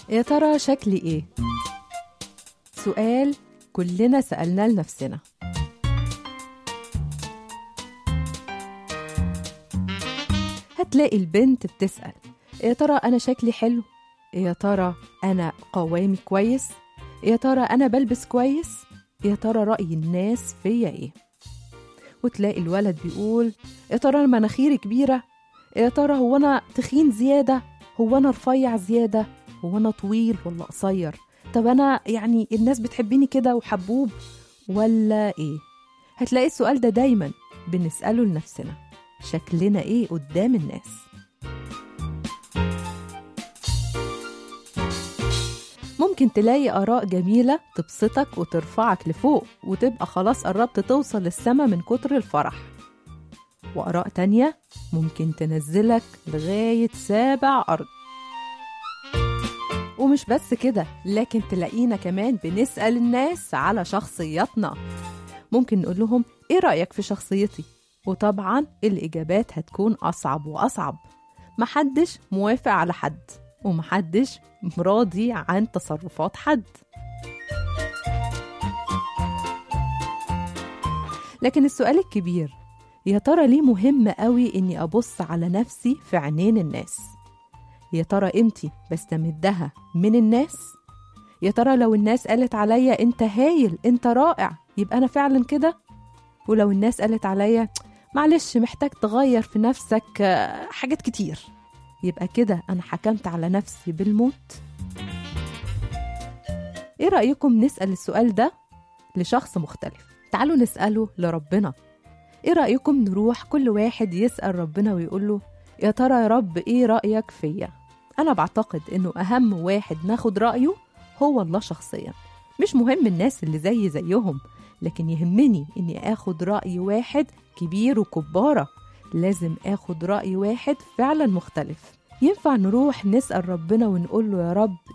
يا ترى شكلي ايه سؤال كلنا سألناه لنفسنا هتلاقي البنت بتسأل يا ترى أنا شكلي حلو يا ترى أنا قوامي كويس يا ترى أنا بلبس كويس يا ترى رأي الناس فيا إيه وتلاقي الولد بيقول يا ترى أنا مناخيري كبيرة يا ترى هو أنا تخين زيادة هو أنا رفيع زيادة هو أنا طويل ولا قصير طب أنا يعني الناس بتحبني كده وحبوب ولا إيه هتلاقي السؤال ده دايما بنسأله لنفسنا شكلنا إيه قدام الناس ممكن تلاقي آراء جميلة تبسطك وترفعك لفوق وتبقى خلاص قربت توصل للسما من كتر الفرح وآراء تانية ممكن تنزلك لغاية سابع أرض ومش بس كده لكن تلاقينا كمان بنسأل الناس على شخصياتنا ممكن نقول لهم إيه رأيك في شخصيتي؟ وطبعا الإجابات هتكون أصعب وأصعب محدش موافق على حد ومحدش راضي عن تصرفات حد لكن السؤال الكبير يا ترى ليه مهم قوي اني ابص على نفسي في عينين الناس يا ترى قيمتي بستمدها من الناس يا ترى لو الناس قالت عليا انت هايل انت رائع يبقى انا فعلا كده ولو الناس قالت عليا معلش محتاج تغير في نفسك آه، حاجات كتير يبقى كده أنا حكمت على نفسي بالموت إيه رأيكم نسأل السؤال ده لشخص مختلف تعالوا نسأله لربنا إيه رأيكم نروح كل واحد يسأل ربنا ويقول له يا ترى يا رب إيه رأيك فيا أنا بعتقد إنه أهم واحد ناخد رأيه هو الله شخصيا مش مهم الناس اللي زي زيهم لكن يهمني إني آخد رأي واحد كبير وكبارة لازم آخد رأي واحد فعلا مختلف ينفع نروح نسأل ربنا ونقول له يا رب